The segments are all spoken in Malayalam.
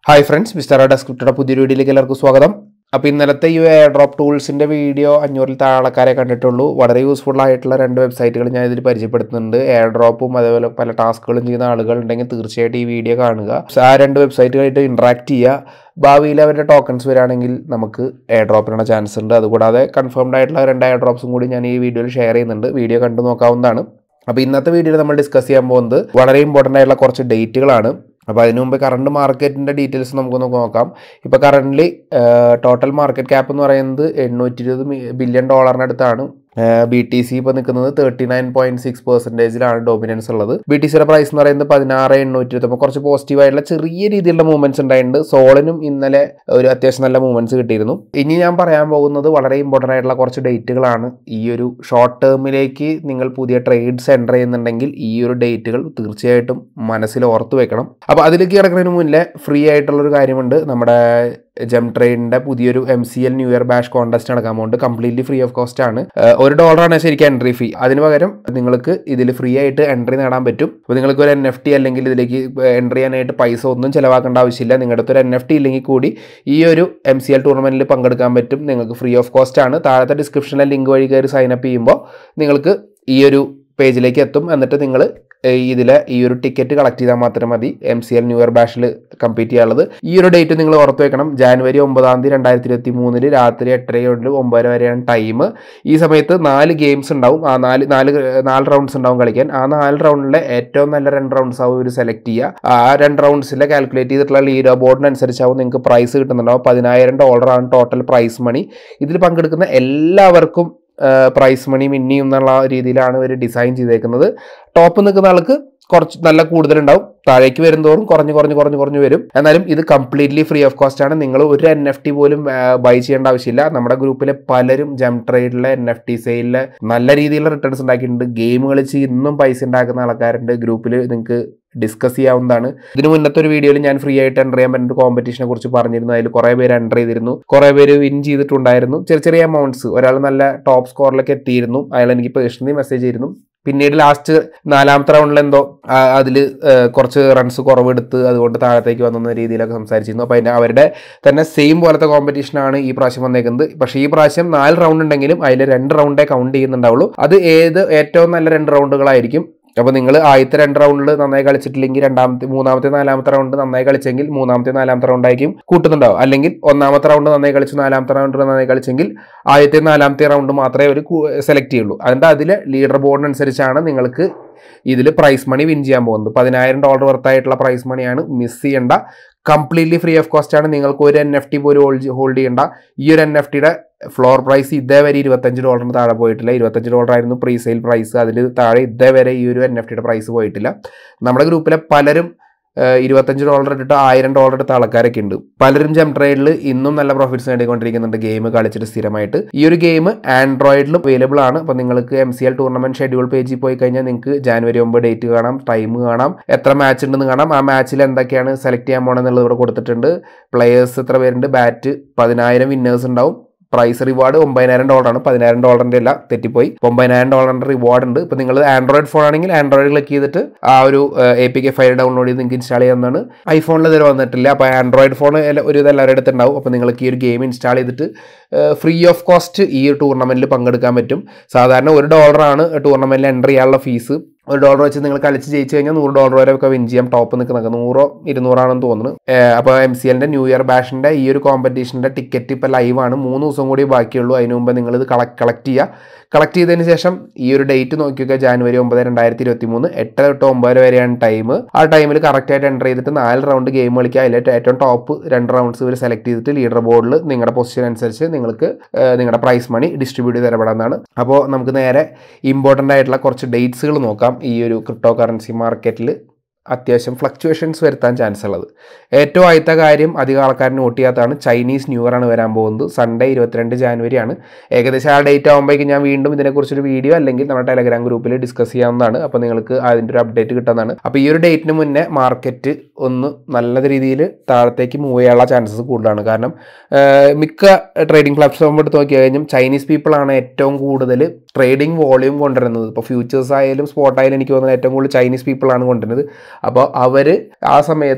ഹായ് ഫ്രണ്ട്സ് മിസ്റ്റർ ഡെസ്ക്രിപ്റ്റയുടെ പുതിയൊരു വീഡിയോയിലേക്ക് എല്ലാവർക്കും സ്വാഗതം അപ്പോൾ ഇന്നലത്തെ ഈ എയർ ഡ്രോപ്പ് ടൂൾസിൻ്റെ വീഡിയോ അഞ്ഞൂറിൽ താഴെ ആൾക്കാരെ കണ്ടിട്ടുള്ളൂ വളരെ യൂസ്ഫുൾ ആയിട്ടുള്ള രണ്ട് വെബ്സൈറ്റുകൾ ഞാൻ ഇതിൽ പരിചയപ്പെടുത്തുന്നുണ്ട് എയർ ഡ്രോപ്പും അതേപോലെ പല ടാസ്കുകളും ചെയ്യുന്ന ആളുകൾ ഉണ്ടെങ്കിൽ തീർച്ചയായിട്ടും ഈ വീഡിയോ കാണുക ആ രണ്ട് വെബ്സൈറ്റുമായിട്ട് ഇൻട്രാക്ട് ചെയ്യുക ഭാവിയിൽ അവരുടെ ടോക്കൺസ് വരികയാണെങ്കിൽ നമുക്ക് എയർ ഡ്രോപ്പിനുള്ള ചാൻസ് ഉണ്ട് അതുകൂടാതെ കൺഫേംഡ് ആയിട്ടുള്ള രണ്ട് എയർ ഡ്രോപ്സും കൂടി ഞാൻ ഈ വീഡിയോയിൽ ഷെയർ ചെയ്യുന്നുണ്ട് വീഡിയോ കണ്ടു നോക്കാവുന്നതാണ് അപ്പോൾ ഇന്നത്തെ വീഡിയോയിൽ നമ്മൾ ഡിസ്കസ് ചെയ്യാൻ പോകുന്നത് വളരെ ഇമ്പോർട്ടൻ്റ് ആയിട്ടുള്ള കുറച്ച് ഡേറ്റുകളാണ് അപ്പോൾ അതിനു മുമ്പ് കറണ്ട് മാർക്കറ്റിൻ്റെ ഡീറ്റെയിൽസ് നമുക്കൊന്ന് നോക്കാം ഇപ്പോൾ കറൻ്റ്ലി ടോട്ടൽ മാർക്കറ്റ് ക്യാപ്പ് എന്ന് പറയുന്നത് എണ്ണൂറ്റി ഇരുപത് ബില്യൺ ഡോളറിനടുത്താണ് ബി ടി സി ഇപ്പോൾ നിൽക്കുന്നത് തേർട്ടി നയൻ പോയിന്റ് സിക്സ് പെർസെൻറ്റേജിലാണ് ഡോമിനൻസ് ഉള്ളത് ബി ടി സിയുടെ പ്രൈസ് എന്ന് പറയുന്നത് പതിനാറ് എണ്ണൂറ്റി ഇരുപത്തി കുറച്ച് പോസിറ്റീവായിട്ടുള്ള ചെറിയ രീതിയിലുള്ള മൂവ്മെന്റ്സ് ഉണ്ടായിട്ടുണ്ട് സോളിനും ഇന്നലെ ഒരു അത്യാവശ്യം നല്ല മൂവ്മെന്റ്സ് കിട്ടിയിരുന്നു ഇനി ഞാൻ പറയാൻ പോകുന്നത് വളരെ ഇമ്പോർട്ടൻ്റ് ആയിട്ടുള്ള കുറച്ച് ഡേറ്റുകളാണ് ഈ ഒരു ഷോർട്ട് ടേമിലേക്ക് നിങ്ങൾ പുതിയ ട്രേഡ്സ് എൻ്റർ ചെയ്യുന്നുണ്ടെങ്കിൽ ഈ ഒരു ഡേറ്റുകൾ തീർച്ചയായിട്ടും മനസ്സിൽ ഓർത്ത് വെക്കണം അപ്പോൾ അതിലേക്ക് കിടക്കുന്നതിന് മുന്നേ ഫ്രീ ആയിട്ടുള്ളൊരു കാര്യമുണ്ട് നമ്മുടെ ജെം ട്രെയിനിന്റെ പുതിയൊരു M C L new year bash contest നടക്കാൻ പോകുന്നുണ്ട് കംപ്ലീറ്റ്ലി ഫ്രീ ഓഫ് കോസ്റ്റ് ആണ് ഏഹ് ഒരു ഡോളറാണ് ശരിക്കും എൻട്രി ഫീ അതിന് പകരം നിങ്ങൾക്ക് ഇതിൽ ഫ്രീ ആയിട്ട് എൻട്രി നേടാൻ പറ്റും അപ്പോൾ നിങ്ങൾക്ക് ഒരു എൻ എഫ് ടി അല്ലെങ്കിൽ ഇതിലേക്ക് എൻട്രി ചെയ്യാനായിട്ട് പൈസ ഒന്നും ചിലവാക്കേണ്ട ആവശ്യമില്ല നിങ്ങളുടെ അടുത്ത് ഒരു എൻ എഫ് ടി ഇല്ലെങ്കിൽ കൂടി ഈ ഒരു എം സി എൽ ടൂർണമെന്റിൽ പങ്കെടുക്കാൻ പറ്റും നിങ്ങൾക്ക് ഫ്രീ ഓഫ് കോസ്റ്റ് ആണ് താഴത്തെ ഡിസ്ക്രിപ്ഷനിലെ ലിങ്ക് വഴി കയറി സൈൻ അപ്പ് ചെയ്യുമ്പോൾ നിങ്ങൾക്ക് ഈ ഒരു പേജിലേക്ക് എത്തും എന്നിട്ട് നിങ്ങൾ ഇതിൽ ഈ ഒരു ടിക്കറ്റ് കളക്ട് ചെയ്താൽ മാത്രം മതി M C L new year ബാഷിൽ കമ്പീറ്റ് ചെയ്യാനുള്ളത് ഈ ഒരു ഡേറ്റ് നിങ്ങൾ ഓർത്ത് വെക്കണം ജാനുവരി ഒമ്പതാം തീയതി രണ്ടായിരത്തി ഇരുപത്തി മൂന്നില് രാത്രി എട്ടര മുതൽ ഒമ്പതര വരെയാണ് ടൈം ഈ സമയത്ത് നാല് ഗെയിംസ് ഉണ്ടാവും ആ നാല് നാല് നാല് റൗണ്ട്സ് ഉണ്ടാവും കളിക്കാൻ ആ നാല് റൗണ്ടിലെ ഏറ്റവും നല്ല രണ്ട് റൗണ്ട്സ് ആവും ഇവർ സെലക്ട് ചെയ്യുക ആ രണ്ട് റൗണ്ട്സിലെ കാൽക്കുലേറ്റ് ചെയ്തിട്ടുള്ള ലീഡർ ബോർഡിനനുസരിച്ചാവും നിങ്ങൾക്ക് പ്രൈസ് കിട്ടുന്നുണ്ടാവും പതിനായിരം ഡോളറാണ് ടോട്ടൽ പ്രൈസ് മണി ഇതിൽ പങ്കെടുക്കുന്ന എല്ലാവർക്കും പ്രൈസ് മണി മിന്നിയും എന്നുള്ള രീതിയിലാണ് ഇവർ ഡിസൈൻ ചെയ്തേക്കുന്നത് ടോപ്പ് നിൽക്കുന്ന ആൾക്ക് കുറച്ച് നല്ല കൂടുതലുണ്ടാവും താഴേക്ക് വരുന്നതോറും കുറഞ്ഞ് കുറഞ്ഞ് കുറഞ്ഞ് കുറഞ്ഞ് വരും എന്നാലും ഇത് കംപ്ലീറ്റ്ലി ഫ്രീ ഓഫ് കോസ്റ്റ് ആണ് നിങ്ങൾ ഒരു എൻ എഫ് ടി പോലും ബൈ ചെയ്യേണ്ട ആവശ്യമില്ല നമ്മുടെ ഗ്രൂപ്പിലെ പലരും ജം ട്രേഡിലെ എൻ എഫ് ടി സെയിലിലെ നല്ല രീതിയിലുള്ള റിട്ടേൺസ് ഉണ്ടാക്കിയിട്ടുണ്ട് ഗെയിം കളിച്ച് ഇന്നും പൈസ ഉണ്ടാക്കുന്ന ആൾക്കാരുണ്ട് ഗ്രൂപ്പിൽ നിങ്ങൾക്ക് ഡിസ്കസ് ചെയ്യാവുന്നതാണ് ഇതിന് മുന്നത്തെ ഒരു വീഡിയോയിൽ ഞാൻ ഫ്രീ ആയിട്ട് എൻ്റർ ചെയ്യാൻ പറ്റുന്ന കോമ്പറ്റീഷനെ കുറിച്ച് പറഞ്ഞിരുന്നു അതിൽ കുറേ പേര് എൻ്റർ ചെയ്തിരുന്നു കുറേ പേര് വിൻ ചെയ്തിട്ടുണ്ടായിരുന്നു ചെറിയ ചെറിയ എമൗണ്ട്സ് ഒരാൾ നല്ല ടോപ്പ് സ്കോറിലേക്ക് എത്തിയിരുന്നു അയാൾ എനിക്ക് പേഴ്സണലി മെസ്സേജ് ചെയ്തിരുന്നു പിന്നീട് ലാസ്റ്റ് നാലാമത്തെ റൗണ്ടിൽ എന്തോ അതിൽ കുറച്ച് റൺസ് കുറവെടുത്ത് അതുകൊണ്ട് താഴത്തേക്ക് വന്ന രീതിയിലൊക്കെ സംസാരിച്ചിരുന്നു അപ്പോൾ അതിൻ്റെ അവരുടെ തന്നെ സെയിം പോലത്തെ കോമ്പറ്റീഷനാണ് ഈ പ്രാവശ്യം വന്നേക്കുന്നത് പക്ഷേ ഈ പ്രാവശ്യം നാല് റൗണ്ട് ഉണ്ടെങ്കിലും അതിൽ രണ്ട് റൗണ്ടേ കൗണ്ട് ചെയ്യുന്നുണ്ടാവുള്ളൂ അത് ഏത് ഏറ്റവും നല്ല രണ്ട് റൗണ്ടുകളായിരിക്കും അപ്പോൾ നിങ്ങൾ ആദ്യത്തെ രണ്ട് റൗണ്ടിൽ നന്നായി കളിച്ചിട്ടില്ലെങ്കിൽ രണ്ടാമത്തെ മൂന്നാമത്തെ നാലാമത്തെ റൗണ്ട് നന്നായി കളിച്ചെങ്കിൽ മൂന്നാമത്തെ നാലാമത്തെ റൗണ്ട് ആയിരിക്കും കൂട്ടുന്നുണ്ടാവും അല്ലെങ്കിൽ ഒന്നാമത്തെ റൗണ്ട് നന്നായി കളിച്ചു നാലാമത്തെ റൗണ്ട് നന്നായി കളിച്ചെങ്കിൽ ആദ്യത്തെ നാലാമത്തെ റൗണ്ട് മാത്രമേ അവർ സെലക്ട് ചെയ്യുള്ളൂ അതിൻ്റെ അതിൽ ലീഡർ ബോർഡിനനുസരിച്ചാണ് നിങ്ങൾക്ക് ഇതിൽ പ്രൈസ് മണി വിൻ ചെയ്യാൻ പോകുന്നത് പതിനായിരം ഡോളർ വർത്തായിട്ടുള്ള പ്രൈസ് മണിയാണ് മിസ് ചെയ്യേണ്ട കംപ്ലീറ്റ്ലി ഫ്രീ ഓഫ് കോസ്റ്റ് ആണ് നിങ്ങൾക്ക് ഒരു എൻ എഫ് ടി പോലും ഹോൾഡ് ഹോൾഡ് ചെയ്യേണ്ട ഈ ഒരു എൻ എഫ് ടിയുടെ ഫ്ലോർ പ്രൈസ് ഇതേവരെ ഇരുപത്തഞ്ച് ഡോളറിന് താഴെ പോയിട്ടില്ല ഇരുപത്തഞ്ച് ഡോളർ ആയിരുന്നു പ്രീ സെയിൽ പ്രൈസ് അതിൽ താഴെ ഇതേവരെ ഈ ഒരു എൻ എഫ് ടിയുടെ പ്രൈസ് പോയിട്ടില്ല നമ്മുടെ ഗ്രൂപ്പിലെ പലരും ഇരുപത്തഞ്ച് ഡോളർ ഇട്ടിട്ട് ആയിരം ഡോളർ എടുത്ത ആൾക്കാരൊക്കെ ഉണ്ട് പലരും ജം ട്രേഡിൽ ഇന്നും നല്ല പ്രോഫിറ്റ്സ് നേടിക്കൊണ്ടിരിക്കുന്നുണ്ട് ഗെയിം കളിച്ചിട്ട് സ്ഥിരമായിട്ട് ഈ ഒരു ഗെയിം ആൻഡ്രോയിഡിലും അവൈലബിൾ ആണ് അപ്പോൾ നിങ്ങൾക്ക് M C L tournament schedule പേജിൽ പോയി കഴിഞ്ഞാൽ നിങ്ങൾക്ക് ജാനുവരി ഒമ്പത് ഡേറ്റ് കാണാം ടൈം കാണാം എത്ര മാച്ച് ഉണ്ടെന്ന് കാണാം ആ മാച്ചിൽ എന്തൊക്കെയാണ് സെലക്ട് ചെയ്യാൻ പോകണമെന്നുള്ളത് ഇവിടെ കൊടുത്തിട്ടുണ്ട് പ്ലെയേഴ്സ് എത്ര പേരുണ്ട് ബാറ്റ് പതിനായിരം വിന്നേഴ്സ് ഉണ്ടാവും പ്രൈസ് റിവാർഡ് ഒമ്പതിനായിരം ഡോളറാണ് പതിനായിരം ഡോളറിന്റെ അല്ല തെറ്റിപ്പോയി ഒമ്പതിനായിരം ഡോളറിന്റെ റിവാർഡ് ഉണ്ട് ഇപ്പൊ നിങ്ങൾ ആൻഡ്രോയിഡ് ഫോൺ ആണെങ്കിൽ ആൻഡ്രോയിഡ് ക്ലിക്ക് ചെയ്തിട്ട് ആ ഒരു A P K file download ചെയ്ത് നിങ്ങൾക്ക് ഇൻസ്റ്റാൾ ചെയ്യാവുന്നതാണ് ഐഫോണിൽ ഇതുവരെ വന്നിട്ടില്ല അപ്പോൾ ആൻഡ്രോയിഡ് ഫോൺ ഒരു ഇത് എല്ലാവരുടെ അടുത്തുണ്ടാവും അപ്പോൾ നിങ്ങൾക്ക് ഈ ഒരു ഗെയിം ഇൻസ്റ്റാൾ ചെയ്തിട്ട് ഫ്രീ ഓഫ് കോസ്റ്റ് ഈ ടൂർണമെന്റിൽ പങ്കെടുക്കാൻ പറ്റും സാധാരണ ഒരു ഡോളറാണ് ടൂർണമെന്റിൽ എൻ്റർ ചെയ്യാനുള്ള ഫീസ് ഒരു ഡോളർ വെച്ച് നിങ്ങൾ കളിച്ച് ജയിച്ചു കഴിഞ്ഞാൽ നൂറ് ഡോളർ വരെ ഒക്കെ വിൻ ചെയ്യാം ടോപ്പ് നിൽക്കുന്നത് നൂറോ ഇരുന്നൂറാണെന്ന് തോന്നുന്നു അപ്പോൾ എം സി എല്ലിൻ്റെ ന്യൂ ഇയർ ബാഷിൻ്റെ ഈ ഒരു കോമ്പറ്റീഷൻ്റെ ടിക്കറ്റ് ഇപ്പോൾ ലൈവാണ് മൂന്ന് ദിവസം കൂടി ബാക്കിയുള്ളൂ അതിന് മുമ്പ് നിങ്ങൾ ഇത് കളക്ട് കളക്ട് ചെയ്യുക കളക്ട് ചെയ്തതിന് ശേഷം ഈ ഒരു ഡേറ്റ് നോക്കിയൊക്കെ ജാനുവരി ഒമ്പത് രണ്ടായിരത്തി ഇരുപത്തി മൂന്ന് എട്ട് തൊട്ട് ഒമ്പത് വരെയാണ് ടൈം ആ ടൈമിൽ കറക്റ്റായിട്ട് എൻ്റർ ചെയ്തിട്ട് നാല് റൗണ്ട് ഗെയിം കളിക്കുക അതിൽ ഏറ്റവും ടോപ്പ് രണ്ട് റൗണ്ട്സ് ഇവർ സെലക്ട് ചെയ്തിട്ട് ലീഡർ ബോർഡിൽ നിങ്ങളുടെ പൊസിഷൻ അനുസരിച്ച് നിങ്ങൾക്ക് നിങ്ങളുടെ പ്രൈസ് മണി ഡിസ്ട്രിബ്യൂട്ട് ചെയ്ത് തരപ്പെടാവുന്നതാണ് അപ്പോൾ നമുക്ക് നേരെ ഇമ്പോർട്ടൻ്റ് ആയിട്ടുള്ള കുറച്ച് ഡേറ്റ്സുകൾ നോക്കാം ഈ ഒരു ക്രിപ്റ്റോ കറൻസി മാർക്കറ്റിൽ അത്യാവശ്യം ഫ്ലക്ച്വേഷൻസ് വരുത്താൻ ചാൻസ് ഉള്ളത് ഏറ്റവും ആദ്യത്തെ കാര്യം അധികം ആൾക്കാർ നോട്ട് ചെയ്യാത്തതാണ് ചൈനീസ് ന്യൂ ഇയർ ആണ് വരാൻ പോകുന്നത് സൺഡേ ഇരുപത്തിരണ്ട് ജാനുവരി ആണ് ഏകദേശം ആ ഡേറ്റ് ആകുമ്പോഴേക്കും ഞാൻ വീണ്ടും ഇതിനെക്കുറിച്ചൊരു വീഡിയോ അല്ലെങ്കിൽ നമ്മുടെ ടെലഗ്രാം ഗ്രൂപ്പിൽ ഡിസ്കസ് ചെയ്യാവുന്നതാണ് അപ്പോൾ നിങ്ങൾക്ക് അതിൻ്റെ ഒരു അപ്ഡേറ്റ് കിട്ടുന്നതാണ് അപ്പോൾ ഈ ഒരു ഡേറ്റിന് മുന്നേ മാർക്കറ്റ് ഒന്ന് നല്ല രീതിയിൽ താഴത്തേക്ക് മൂവ് ചെയ്യാനുള്ള ചാൻസസ് കൂടുതലാണ് കാരണം മിക്ക ട്രേഡിംഗ് പ്ലാറ്റ്ഫോം എടുത്ത് നോക്കിയാൽ കഴിഞ്ഞും ചൈനീസ് പീപ്പിൾ ആണ് ഏറ്റവും കൂടുതൽ ട്രേഡിംഗ് വോളിയം കൊണ്ടുവരുന്നത് ഇപ്പോൾ ഫ്യൂച്ചേഴ്സ് ആയാലും സ്പോട്ട് ആയാലും എനിക്ക് തോന്നുന്നത് ഏറ്റവും കൂടുതൽ ചൈനീസ് പീപ്പിൾ ആണ് കൊണ്ടുവരുന്നത് അപ്പോൾ അവർ ആ സമയത്ത്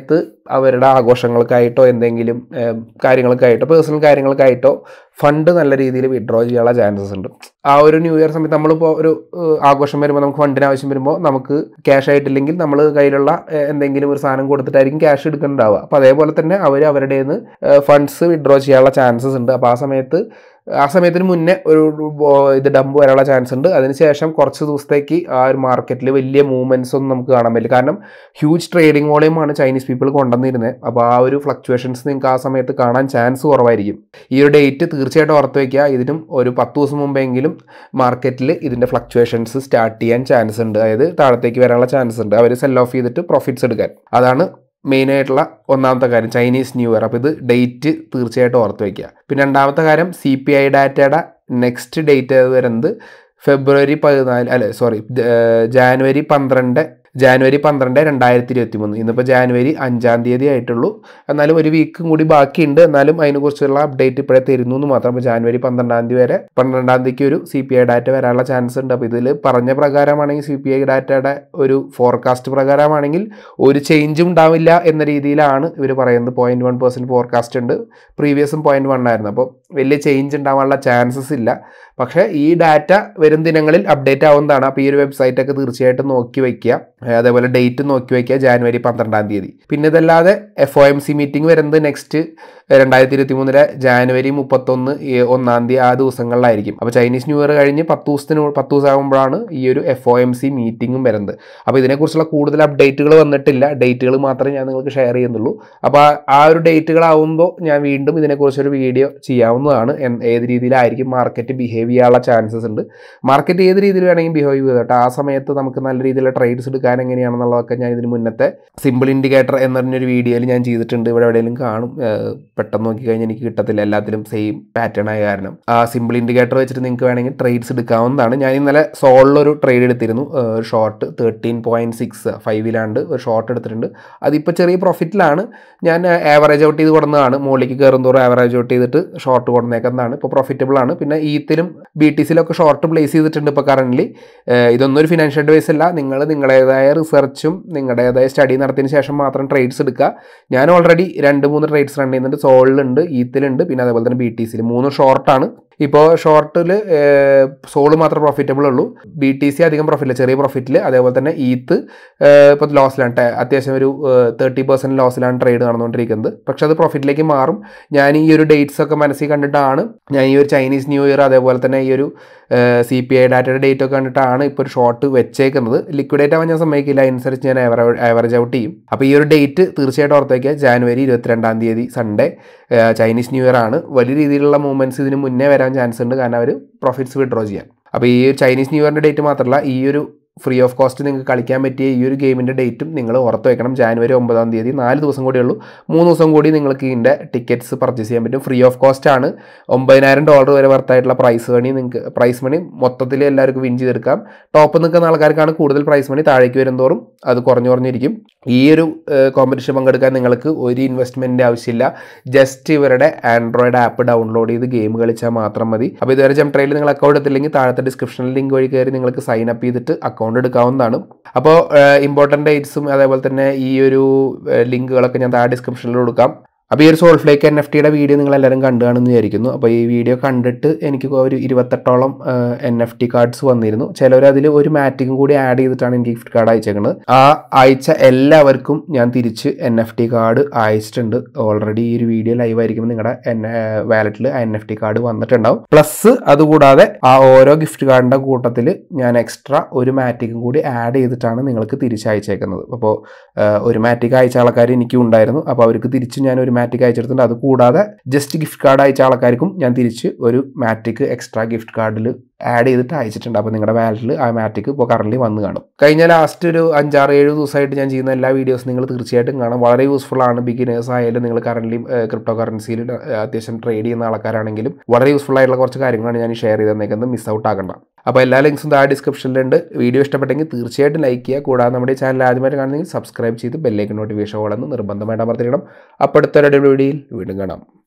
അവരുടെ ആഘോഷങ്ങൾക്കായിട്ടോ എന്തെങ്കിലും ഏഹ്, കാര്യങ്ങൾക്കായിട്ടോ പേഴ്സണൽ കാര്യങ്ങൾക്കായിട്ടോ ഫണ്ട് നല്ല രീതിയിൽ വിഡ്രോ ചെയ്യാനുള്ള ചാൻസസ് ഉണ്ട് ആ ഒരു ന്യൂ ഇയർ സമയത്ത് നമ്മളിപ്പോൾ ഒരു ഏഹ്, ആഘോഷം വരുമ്പോൾ നമുക്ക് ഫണ്ടിന് ആവശ്യം വരുമ്പോൾ നമുക്ക് ക്യാഷ് ആയിട്ടില്ലെങ്കിൽ നമ്മൾ കയ്യിലുള്ള ഏഹ്, എന്തെങ്കിലും ഒരു സാധനം കൊടുത്തിട്ടായിരിക്കും ക്യാഷ് എടുക്കുന്നുണ്ടാവുക അപ്പോൾ അതേപോലെ തന്നെ അവർ അവരുടെ നിന്ന് ഫണ്ട്സ് വിഡ്രോ ചെയ്യാനുള്ള ചാൻസസ് ഉണ്ട് അപ്പോൾ ആ സമയത്ത് ആ സമയത്തിന് മുന്നേ ഒരു ബോ- ഇത് ഡംപ് വരാനുള്ള ചാൻസ് ഉണ്ട് അതിനുശേഷം കുറച്ച് ദിവസത്തേക്ക് ആ ഒരു മാർക്കറ്റിൽ വലിയ മൂവ്മെന്റ്സ് ഒന്നും നമുക്ക് കാണാൻ പറ്റില്ല കാരണം ഹ്യൂജ് ട്രേഡിംഗ് വോളിയമാണ് ചൈനീസ് പീപ്പിൾ കൊണ്ടുവന്നിരുന്നത് അപ്പോൾ ആ ഒരു ഫ്ലക്ച്വേഷൻസ് നിങ്ങൾക്ക് ആ സമയത്ത് കാണാൻ ചാൻസ് കുറവായിരിക്കും ഈ ഒരു ഡേറ്റ് തീർച്ചയായിട്ടും ഓർത്ത് വയ്ക്കുക ഇതിനും ഒരു പത്ത് ദിവസം മുമ്പെങ്കിലും മാർക്കറ്റിൽ ഇതിൻ്റെ ഫ്ലക്ച്വേഷൻസ് സ്റ്റാർട്ട് ചെയ്യാൻ ചാൻസ് ഉണ്ട് അതായത് താഴത്തേക്ക് വരാനുള്ള ചാൻസ് ഉണ്ട് അവർ സെൽ ഓഫ് ചെയ്തിട്ട് പ്രോഫിറ്റ്സ് എടുക്കാൻ അതാണ് മെയിൻ ആയിട്ടുള്ള ഒന്നാമത്തെ കാര്യം ചൈനീസ് ന്യൂ ഇയർ അപ്പോൾ ഇത് ഡേറ്റ് തീർച്ചയായിട്ടും ഓർത്ത് വയ്ക്കുക പിന്നെ രണ്ടാമത്തെ കാര്യം സി പി ഐ ഡാറ്റയുടെ നെക്സ്റ്റ് ഡേറ്റ് വരുന്നത് ഫെബ്രുവരി പതിനാല് അല്ലെ സോറി ജാനുവരി പന്ത്രണ്ട് ജാനുവരി പന്ത്രണ്ട് രണ്ടായിരത്തി ഇരുപത്തി മൂന്ന് ഇന്നിപ്പോൾ ജാനുവരി അഞ്ചാം തീയതി ആയിട്ടുള്ളൂ എന്നാലും ഒരു വീക്കും കൂടി ബാക്കിയുണ്ട് എന്നാലും അതിനെക്കുറിച്ചുള്ള അപ്ഡേറ്റ് ഇപ്പോഴേ തരുന്നു എന്ന് മാത്രം അപ്പോൾ ജാനുവരി പന്ത്രണ്ടാം തീയതി വരെ പന്ത്രണ്ടാം തീയതിക്ക് ഒരു സി പി ഐ ഡാറ്റ വരാനുള്ള ചാൻസ് ഉണ്ട് അപ്പോൾ ഇതിൽ പറഞ്ഞ പ്രകാരമാണെങ്കിൽ സി പി ഐ ഡാറ്റയുടെ ഒരു ഫോർകാസ്റ്റ് പ്രകാരമാണെങ്കിൽ ഒരു ചേഞ്ചും ഉണ്ടാവില്ല എന്ന രീതിയിലാണ് ഇവർ പറയുന്നത് പോയിന്റ് വൺ പെർസെൻറ്റ് ഫോർകാസ്റ്റ് ഉണ്ട് പ്രീവിയസും പോയിന്റ് വൺ ആയിരുന്നു അപ്പോൾ വലിയ ചേഞ്ച് ഉണ്ടാവാനുള്ള ചാൻസസ് ഇല്ല പക്ഷേ ഈ ഡാറ്റ വരും ദിനങ്ങളിൽ അപ്ഡേറ്റ് ആവുന്നതാണ് അപ്പോൾ ഈ ഒരു വെബ്സൈറ്റൊക്കെ തീർച്ചയായിട്ടും നോക്കി വയ്ക്കുക ഏഹ് അതേപോലെ ഡേറ്റ് നോക്കി വയ്ക്കുക ജാനുവരി പന്ത്രണ്ടാം തീയതി പിന്നെ ഇതല്ലാതെ F O M C meeting വരുന്നത് നെക്സ്റ്റ് രണ്ടായിരത്തി ഇരുപത്തി മൂന്നിലെ ജാനുവരി മുപ്പത്തൊന്ന് ഈ ഒന്നാം തീയതി ആ ദിവസങ്ങളിലായിരിക്കും അപ്പോൾ ചൈനീസ് ന്യൂ ഇയർ കഴിഞ്ഞ് പത്ത് ദിവസത്തിന് പത്ത് ദിവസം ആകുമ്പോഴാണ് ഈ ഒരു എഫ് ഒ എം സി മീറ്റിംഗും വരുന്നത് അപ്പോൾ ഇതിനെക്കുറിച്ചുള്ള കൂടുതൽ അപ്ഡേറ്റുകൾ വന്നിട്ടില്ല ഡേറ്റുകൾ മാത്രമേ ഞാൻ നിങ്ങൾക്ക് ഷെയർ ചെയ്യുന്നുള്ളൂ അപ്പോൾ ആ- ആ ഒരു ഡേറ്റുകളാവുമ്പോൾ ഞാൻ വീണ്ടും ഇതിനെക്കുറിച്ചൊരു വീഡിയോ ചെയ്യാവുന്നതാണ് എൻ- ഏത് രീതിയിലായിരിക്കും മാർക്കറ്റ് ബിഹേവ് ചെയ്യാനുള്ള ചാൻസസ് ഉണ്ട് മാർക്കറ്റ് ഏത് രീതിയിൽ വേണമെങ്കിൽ ബിഹേവ് ചെയ്തോട്ടെ ആ സമയത്ത് നമുക്ക് നല്ല രീതിയിലുള്ള ട്രേഡ്സ് എടുക്കാൻ എങ്ങനെയാണെന്നുള്ളതൊക്കെ ഞാൻ ഇതിന് മുന്നത്തെ സിമ്പിൾ ഇൻഡിക്കേറ്റർ എന്ന് പറഞ്ഞൊരു വീഡിയോയിൽ ഞാൻ ചെയ്തിട്ടുണ്ട് ഇവിടെ എവിടെയെങ്കിലും കാണും ഏഹ് പെട്ടെന്ന് നോക്കിക്കഴിഞ്ഞാൽ എനിക്ക് കിട്ടത്തില്ല എല്ലാത്തിലും സെയിം പാറ്റേൺ ആയ കാരണം ആ സിമ്പിൾ ഇൻഡിക്കേറ്റർ വെച്ചിട്ട് നിങ്ങൾക്ക് വേണമെങ്കിൽ ട്രേഡ്സ് എടുക്കാവുന്നതാണ് ഞാൻ ഇന്നലെ സോളിലൊരു ട്രേഡ് എടുത്തിരുന്നു ഏഹ് ഒരു ഷോർട്ട് തേർട്ടീൻ പോയിന്റ് സിക്സ് ഫൈവിലാണ്ട് ഒരു ഷോർട്ട് എടുത്തിട്ടുണ്ട് അതിപ്പോൾ ചെറിയ പ്രോഫിറ്റിലാണ് ഞാൻ ആവറേജ് ഔട്ട് ചെയ്ത് കൊടുക്കുന്നതാണ് മുകളിലേക്ക് കയറുന്തോറും ആവറേജ് ഔട്ട് ചെയ്തിട്ട് ഷോർട്ട് കൊടുന്നേക്കുന്നതാണ് ഇപ്പോൾ പ്രോഫിറ്റബിൾ ആണ് പിന്നെ ഈത്തിലും ബി ടി സിയിലൊക്കെ ഷോർട്ട് പ്ലേസ് ചെയ്തിട്ടുണ്ട് ഇപ്പോൾ കറൻ്റ് ഇതൊന്നും ഒരു ഫിനാൻഷ്യൽ അഡ്വൈസ് അല്ല നിങ്ങൾ നിങ്ങളുടേതായ റിസർച്ചും നിങ്ങളുടേതായ സ്റ്റഡി നടത്തിയതിന് ശേഷം മാത്രം ട്രേഡ്സ് എടുക്കുക ഞാൻ ഓൾറെഡി രണ്ട് മൂന്ന് ട്രേഡ്സ് റൺ ചെയ്യുന്നുണ്ട് സോളിലുണ്ട് ഈത്തിലുണ്ട് പിന്നെ അതേപോലെ തന്നെ ബി ടി സിയിൽ മൂന്ന് ഷോർട്ടാണ് ഇപ്പോൾ ഷോർട്ടിൽ സോള് മാത്രം പ്രോഫിറ്റബിൾ ഉള്ളൂ ബി ടി സി അധികം പ്രോഫിറ്റില്ല ചെറിയ പ്രോഫിറ്റിൽ അതേപോലെ തന്നെ ഈത്ത് ഇപ്പോൾ ലോസിലാണ് ടെ- അത്യാവശ്യം ഒരു തേർട്ടി പെർസെൻറ്റ് ലോസിലാണ് ട്രേഡ് നടന്നുകൊണ്ടിരിക്കുന്നത് പക്ഷെ അത് പ്രോഫിറ്റിലേക്ക് മാറും ഞാൻ ഈ ഒരു ഡേറ്റ്സ് ഒക്കെ മനസ്സിൽ കണ്ടിട്ടാണ് ഞാൻ ഈ ഒരു ചൈനീസ് ന്യൂ ഇയർ അതേപോലെ തന്നെ ഈ ഒരു സി പി ഐ ഡാറ്റയുടെ ഡേറ്റ് ഒക്കെ കണ്ടിട്ടാണ് ഇപ്പോൾ ഒരു ഷോർട്ട് വെച്ചേക്കുന്നത് ലിക്വിഡേറ്റ് ആവാൻ ഞാൻ സമ്മതിക്കില്ല അതിനനുസരിച്ച് ഞാൻ ആവറേജ് ഔട്ട് ചെയ്യും അപ്പോൾ ഈ ഒരു ഡേറ്റ് തീർച്ചയായിട്ടും ഓർത്ത് വയ്ക്കുക ജാനുവരി ഇരുപത്തിരണ്ടാം തീയതി സൺഡേ ചൈനീസ് ന്യൂ ഇയർ ആണ് വലിയ രീതിയിലുള്ള മൂവ്മെൻറ്റ്സ് ഇതിന് മുന്നേ വരാൻ ചാൻസ് ഉണ്ട് കാരണം അവർ പ്രോഫിറ്റ്സ് വിഡ്രോ ചെയ്യാൻ അപ്പോൾ ഈ ചൈനീസ് ന്യൂ ഇയറിൻ്റെ ഡേറ്റ് മാത്രമല്ല ഈ ഒരു ഫ്രീ ഓഫ് കോസ്റ്റ് നിങ്ങൾക്ക് കളിക്കാൻ പറ്റിയ ഈ ഒരു ഗെയിമിൻ്റെ ഡേറ്റും നിങ്ങൾ ഓർത്ത് വെക്കണം ജാനുവരി ഒമ്പതാം തീയതി നാല് ദിവസം കൂടിയേ ഉള്ളൂ മൂന്ന് ദിവസം കൂടി നിങ്ങൾക്ക് ഇതിൻ്റെ ടിക്കറ്റ്സ് പർച്ചേസ് ചെയ്യാൻ പറ്റും ഫ്രീ ഓഫ് കോസ്റ്റ് ആണ് ഒമ്പതിനായിരം ഡോളർ വരെ വർത്തായിട്ടുള്ള പ്രൈസ് മണി നിങ്ങൾക്ക് പ്രൈസ് മണി മൊത്തത്തിൽ എല്ലാവർക്കും വിൻ ചെയ്തെടുക്കാം ടോപ്പ് നിൽക്കുന്ന ആൾക്കാർക്കാണ് കൂടുതൽ പ്രൈസ് മണി താഴേക്ക് വരുന്തോറും അത് കുറഞ്ഞു കുറഞ്ഞിരിക്കും ഈ ഒരു കോമ്പറ്റീഷൻ പങ്കെടുക്കാൻ നിങ്ങൾക്ക് ഒരു ഇൻവെസ്റ്റ്മെൻറ്റിൻ്റെ ആവശ്യമില്ല ജസ്റ്റ് ഇവരുടെ ആൻഡ്രോയിഡ് ആപ്പ് ഡൗൺലോഡ് ചെയ്ത് ഗെയിം കളിച്ചാൽ മാത്രം മതി അപ്പോൾ ഇതുവരെ ജംട്രയിൽ നിങ്ങൾ അക്കൗണ്ട് എടുത്തില്ലെങ്കിൽ താഴത്തെ ഡിസ്ക്രിപ്ഷനിൽ ലിങ്ക് വഴി കയറി നിങ്ങൾക്ക് സൈൻ അപ്പ് ചെയ്തിട്ട് അക്കൗണ്ട് എടുക്കാവുന്നതാണ് അപ്പോൾ ഇമ്പോർട്ടൻ്റ് ഡേറ്റ്സും അതേപോലെ തന്നെ ഈ ഒരു ലിങ്കുകളൊക്കെ ഞാൻ താഴെ ഡിസ്ക്രിപ്ഷനിൽ കൊടുക്കാം അപ്പോൾ ഈ ഒരു സോൾഫ്ലേക്ക് എൻ എഫ് ടിയുടെ വീഡിയോ നിങ്ങൾ എല്ലാവരും കണ്ടു കാണുമെന്ന് വിചാരിക്കുന്നു അപ്പോൾ ഈ വീഡിയോ കണ്ടിട്ട് എനിക്ക് ഒരു ഇരുപത്തെട്ടോളം എൻ എഫ് ടി കാർഡ്സ് വന്നിരുന്നു ചിലവർ അതിൽ ഒരു മാറ്റിക്കും കൂടി ആഡ് ചെയ്തിട്ടാണ് എനിക്ക് ഗിഫ്റ്റ് കാർഡ് അയച്ചേക്കുന്നത് ആ അയച്ച എല്ലാവർക്കും ഞാൻ തിരിച്ച് എൻ എഫ് ടി കാർഡ് അയച്ചിട്ടുണ്ട് ഓൾറെഡി ഈ ഒരു വീഡിയോ ലൈവ് ആയിരിക്കുമ്പോൾ നിങ്ങളുടെ എൻ വാലറ്റിൽ എൻ എഫ് ടി കാർഡ് വന്നിട്ടുണ്ടാവും പ്ലസ് അതുകൂടാതെ ആ ഓരോ ഗിഫ്റ്റ് കാർഡിൻ്റെ കൂട്ടത്തിൽ ഞാൻ എക്സ്ട്രാ ഒരു മാറ്റിക്കും കൂടി ആഡ് ചെയ്തിട്ടാണ് നിങ്ങൾക്ക് തിരിച്ചയച്ചേക്കുന്നത് അപ്പോൾ ഒരു മാറ്റിക് അയച്ച ആൾക്കാർ എനിക്കും ഉണ്ടായിരുന്നു അപ്പോൾ അവർക്ക് തിരിച്ച് ഞാൻ ഒരു മാറ്റിക് അയച്ചെടുത്തിട്ടുണ്ട് അത് കൂടാതെ ജസ്റ്റ് ഗിഫ്റ്റ് കാർഡ് അയച്ച ആൾക്കാർക്കും ഞാൻ തിരിച്ച് ഒരു മാറ്റിക് എക്സ്ട്രാ ഗിഫ്റ്റ് കാർഡിൽ ആഡ് ചെയ്തിട്ട് അയച്ചിട്ടുണ്ട് അപ്പോൾ നിങ്ങളുടെ വാലറ്റിൽ ആ മാറ്റിക് ഇപ്പോൾ കറന്റ് വന്ന് കാണും കഴിഞ്ഞ ലാസ്റ്റ് ഒരു അഞ്ചാറ് ഏഴ് ദിവസമായിട്ട് ഞാൻ ചെയ്യുന്ന എല്ലാ വീഡിയോസും നിങ്ങൾ തീർച്ചയായിട്ടും കാണാം വളരെ യൂസ്ഫുൾ ആണ് ബിഗിനേഴ്സ് ആയാലും നിങ്ങൾ കറന്റ് ക്രിപ്റ്റോ കറൻസിയിൽ അത്യാവശ്യം ട്രേഡ് ചെയ്യുന്ന ആൾക്കാരാണെങ്കിലും വളരെ യൂസ്ഫുൾ ആയിട്ടുള്ള കുറച്ച് കാര്യങ്ങളാണ് ഞാൻ ഷെയർ ചെയ്ത് തന്നേക്കുന്നത് മിസ് ഔട്ട് ആക്കണ്ട അപ്പോൾ എല്ലാ ലിങ്ക്സും താഴെ ഡിസ്ക്രിപ്ഷനിലുണ്ട് വീഡിയോ ഇഷ്ടപ്പെട്ടെങ്കിൽ തീർച്ചയായിട്ടും ലൈക്ക് ചെയ്യുക കൂടാതെ നമ്മുടെ ചാനൽ ആദ്യമായിട്ട് കാണുന്നെങ്കിൽ സബ്സ്ക്രൈബ് ചെയ്ത് ബെല്ലേക്ക് നോട്ടിഫിക്കേഷൻ ഓളെന്ന് നിർബന്ധമായിട്ട് അമർത്തിക്കണം അപ്പോൾ അടുത്തൊരു വീഡിയോയിൽ വീണ്ടും കാണാം